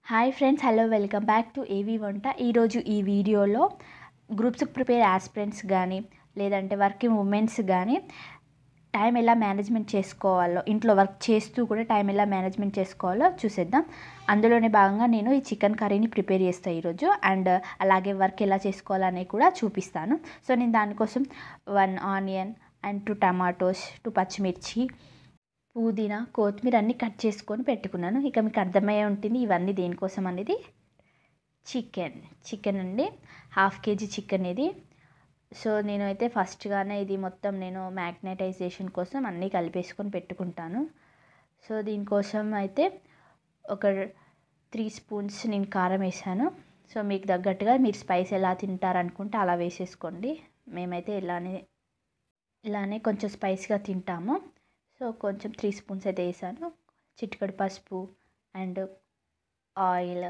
hi friends hello welcome back to ఏవి వంట ఈరోజు ఈ వీడియోలో గ్రూప్స్కి ప్రిపేర్ ఆస్పిరెంట్స్ కానీ లేదంటే వర్కింగ్ ఉమెన్స్ కానీ టైం ఎలా మేనేజ్మెంట్ చేసుకోవాలో ఇంట్లో వర్క్ చేస్తూ కూడా టైం ఎలా మేనేజ్మెంట్ చేసుకోవాలో చూసేద్దాం అందులోనే భాగంగా నేను ఈ చికెన్ కర్రీని ప్రిపేర్ చేస్తాను ఈరోజు అండ్ అలాగే వర్క్ ఎలా చేసుకోవాలని కూడా చూపిస్తాను సో నేను దానికోసం one onion and two tomatoes two పచ్చిమిర్చి పుదీనా కొత్తిమీర అన్నీ కట్ చేసుకొని పెట్టుకున్నాను ఇక మీకు అర్థమయ్యే ఉంటుంది ఇవన్నీ దేనికోసం అనేది చికెన్ చికెన్ అండి హాఫ్ కేజీ చికెన్ ఇది సో నేను అయితే ఫస్ట్గానే ఇది మొత్తం నేను మ్యాగ్నటైజేషన్ కోసం అన్నీ కలిపేసుకొని పెట్టుకుంటాను సో దీనికోసం అయితే ఒక త్రీ స్పూన్స్ నేను కారం వేసాను సో మీకు తగ్గట్టుగా మీరు స్పైస్ ఎలా తింటారనుకుంటే అలా వేసేసుకోండి మేమైతే ఇలానే ఇలానే కొంచెం స్పైస్గా తింటాము సో కొంచెం త్రీ స్పూన్స్ అయితే వేసాను చిటికడు పసుపు and oil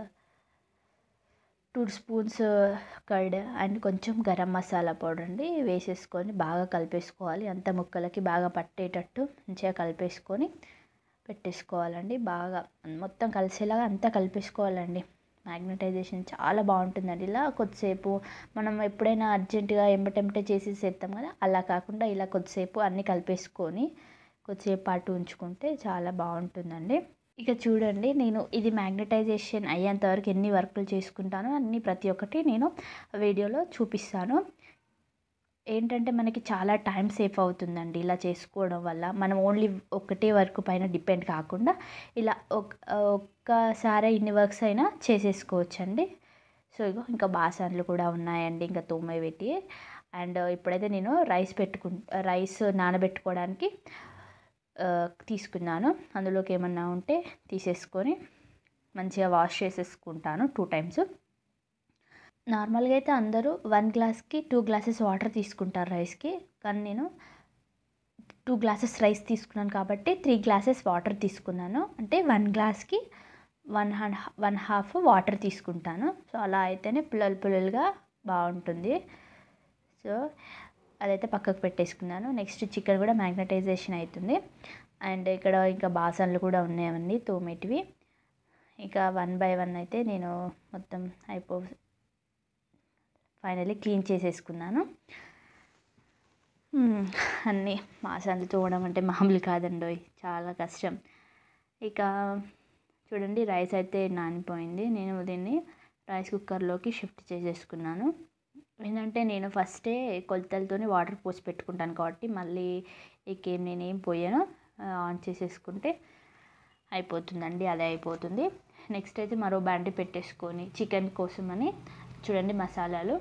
two spoons curd and కొంచెం గరం మసాలా పౌడర్ అండి వేసేసుకొని బాగా కలిపేసుకోవాలి అంత ముక్కలకి బాగా పట్టేటట్టు మంచిగా కలిపేసుకొని పెట్టేసుకోవాలండి బాగా మొత్తం కలిసేలాగా అంతా కలిపేసుకోవాలండి మ్యాగ్నటైజేషన్ చాలా బాగుంటుందండి ఇలా కొద్దిసేపు మనం ఎప్పుడైనా అర్జెంటుగా ఎంబటెంబటే చేసేసేస్తాం కదా అలా కాకుండా ఇలా కొద్దిసేపు అన్నీ కలిపేసుకొని కొద్దిసేపు పాటు ఉంచుకుంటే చాలా బాగుంటుందండి ఇక చూడండి నేను ఇది మ్యాగ్నటైజేషన్ అయ్యేంత వరకు ఎన్ని వర్కులు చేసుకుంటానో అన్ని ప్రతి ఒక్కటి నేను వీడియోలో చూపిస్తాను ఏంటంటే మనకి చాలా టైం సేఫ్ అవుతుందండి ఇలా చేసుకోవడం వల్ల మనం ఓన్లీ ఒకటే వర్క్ పైన డిపెండ్ కాకుండా ఇలా ఒక్కసారి ఇన్ని వర్క్స్ అయినా చేసేసుకోవచ్చండి సో ఇగో ఇంకా బాసన్లు కూడా ఉన్నాయండి ఇంకా తోమ పెట్టి అండ్ ఇప్పుడైతే నేను రైస్ పెట్టుకు రైస్ నానబెట్టుకోవడానికి తీసుకున్నాను అందులోకి ఏమన్నా ఉంటే తీసేసుకొని మంచిగా వాష్ చేసేసుకుంటాను టూ టైమ్స్ నార్మల్గా అయితే అందరూ వన్ గ్లాస్కి టూ గ్లాసెస్ వాటర్ తీసుకుంటారు రైస్కి కానీ నేను టూ గ్లాసెస్ రైస్ తీసుకున్నాను కాబట్టి త్రీ గ్లాసెస్ వాటర్ తీసుకున్నాను అంటే వన్ గ్లాస్కి one and one half water తీసుకుంటాను సో అలా అయితేనే పుల్లలు పుల్లలుగా బాగుంటుంది సో అదైతే పక్కకు పెట్టేసుకున్నాను నెక్స్ట్ చికెన్ కూడా మ్యాగ్నటైజేషన్ అవుతుంది అండ్ ఇక్కడ ఇంకా బాసన్లు కూడా ఉన్నాయండి తోమేటివి ఇక వన్ బై వన్ అయితే నేను మొత్తం అయిపో ఫైనల్లీ క్లీన్ చేసేసుకున్నాను అన్నీ బాసన్లు తోవడం అంటే మామూలు కాదండి చాలా కష్టం ఇక చూడండి రైస్ అయితే నానిపోయింది నేను దీన్ని రైస్ కుక్కర్లోకి షిఫ్ట్ చేసేసుకున్నాను ఏంటంటే నేను ఫస్టే కొలతలతోని వాటర్ పోసి పెట్టుకుంటాను కాబట్టి మళ్ళీ ఇకేం నేనేం పోయాను ఆన్ చేసేసుకుంటే అయిపోతుందండి అదే అయిపోతుంది నెక్స్ట్ అయితే మరో బ్యాండి పెట్టేసుకొని చికెన్ కోసమని చూడండి మసాలాలు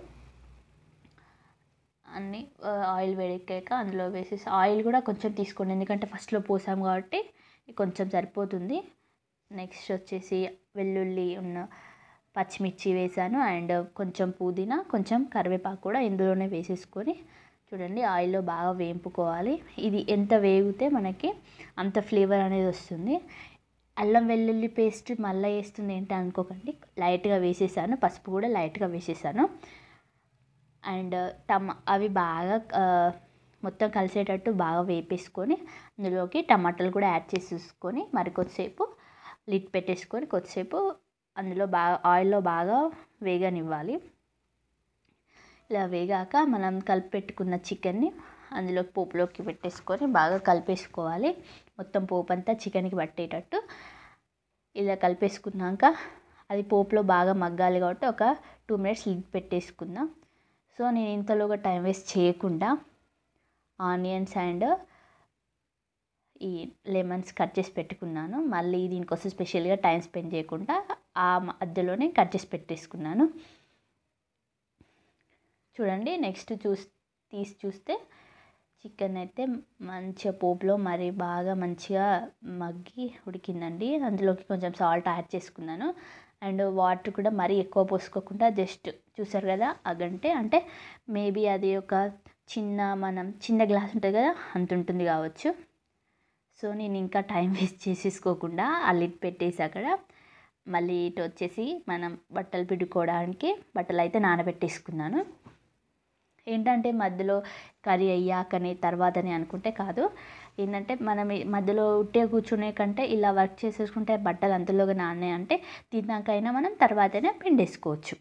అన్నీ ఆయిల్ వేడెక్కాక అందులో వేసేసి ఆయిల్ కూడా కొంచెం తీసుకోండి ఎందుకంటే ఫస్ట్లో పోసాం కాబట్టి కొంచెం సరిపోతుంది నెక్స్ట్ వచ్చేసి వెల్లుల్లి ఉన్న పచ్చిమిర్చి వేసాను అండ్ కొంచెం పుదీనా కొంచెం కరివేపాకు కూడా ఇందులోనే వేసేసుకొని చూడండి ఆయిల్లో బాగా వేంపుకోవాలి ఇది ఎంత వేగితే మనకి అంత ఫ్లేవర్ అనేది వస్తుంది అల్లం వెల్లుల్లి పేస్ట్ మళ్ళీ వేస్తుంది ఏంటి అనుకోకండి లైట్గా వేసేసాను పసుపు కూడా లైట్గా వేసేసాను అండ్ టమా అవి బాగా మొత్తం కలిసేటట్టు బాగా వేపేసుకొని అందులోకి టమాటాలు కూడా యాడ్ చేసేసుకొని మరి కొద్దిసేపు లిడ్ పెట్టేసుకొని కొద్దిసేపు అందులో బాగా ఆయిల్లో బాగా వేగనివ్వాలి ఇలా వేగాక మనం కలిపి పెట్టుకున్న చికెన్ని అందులో పోపులోకి పెట్టేసుకొని బాగా కలిపేసుకోవాలి మొత్తం పోపు అంతా చికెన్కి పట్టేటట్టు ఇలా కలిపేసుకున్నాక అది పోపులో బాగా మగ్గాలి కాబట్టి ఒక టూ మినిట్స్ లిడ్ పెట్టేసుకుందాం సో నేను ఇంతలోగా టైం వేస్ట్ చేయకుండా ఆనియన్స్ అండ్ ఈ లెమన్స్ కట్ చేసి పెట్టుకున్నాను మళ్ళీ దీనికోసం స్పెషల్గా టైం స్పెండ్ చేయకుండా ఆ మధ్యలోనే కట్ చేసి పెట్టేసుకున్నాను చూడండి నెక్స్ట్ చూస్ తీసి చూస్తే చికెన్ అయితే మంచిగా పోపులో మరి బాగా మంచిగా మగ్గి ఉడికిందండి అందులోకి కొంచెం సాల్ట్ యాడ్ చేసుకున్నాను అండ్ వాటర్ కూడా మరీ ఎక్కువ పోసుకోకుండా జస్ట్ చూసారు కదా అగంటే అంటే మేబీ అది ఒక చిన్న మనం చిన్న గ్లాస్ ఉంటుంది కదా అంత ఉంటుంది కావచ్చు సో నేను ఇంకా టైం వేస్ట్ చేసేసుకోకుండా ఆ లిడ్ పెట్టేసి అక్కడ మళ్ళీ ఇటు వచ్చేసి మనం బట్టలు పిండుకోవడానికి బట్టలు అయితే నానబెట్టేసుకున్నాను ఏంటంటే మధ్యలో కర్రీ అయ్యాకనే తర్వాతనే అనుకుంటే కాదు ఏంటంటే మనం ఈ మధ్యలో ఉట్టే కూర్చునే కంటే ఇలా వర్క్ చేసేసుకుంటే బట్టలు అంతలోగా నానే అంటే తిన్నాకైనా మనం తర్వాతనే పిండేసుకోవచ్చు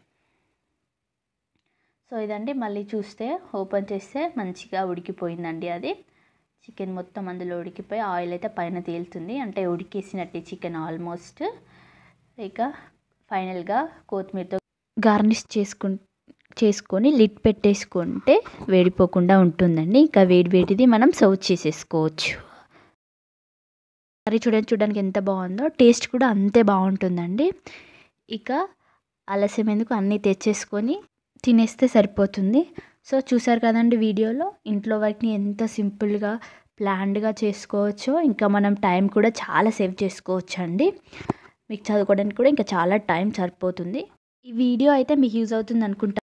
సో ఇదండి మళ్ళీ చూస్తే ఓపెన్ చేస్తే మంచిగా ఉడికిపోయిందండి అది చికెన్ మొత్తం అందులో ఉడికిపోయి ఆయిల్ అయితే పైన తేలుతుంది అంటే ఉడికేసినట్టు చికెన్ ఆల్మోస్ట్ ఇక ఫైనల్గా కొత్తిమీరతో గార్నిష్ చేసుకు చేసుకొని లిడ్ పెట్టేసుకుంటే వేడిపోకుండా ఉంటుందండి ఇంకా వేడి వేడిది మనం సర్వ్ చేసేసుకోవచ్చు కర్రీ చూడండి చూడడానికి ఎంత బాగుందో టేస్ట్ కూడా అంతే బాగుంటుందండి ఇక ఆలస్యం ఎందుకు అన్నీ తెచ్చేసుకొని తినేస్తే సరిపోతుంది సో చూసారు కదండి వీడియోలో ఇంట్లో వర్క్ని ఎంత సింపుల్గా ప్లాన్డ్గా చేసుకోవచ్చో ఇంకా మనం టైం కూడా చాలా సేవ్ చేసుకోవచ్చు అండి మీకు చదువుకోవడానికి కూడా ఇంకా చాలా టైం సరిపోతుంది ఈ వీడియో అయితే మీకు యూజ్ అవుతుంది అనుకుంటా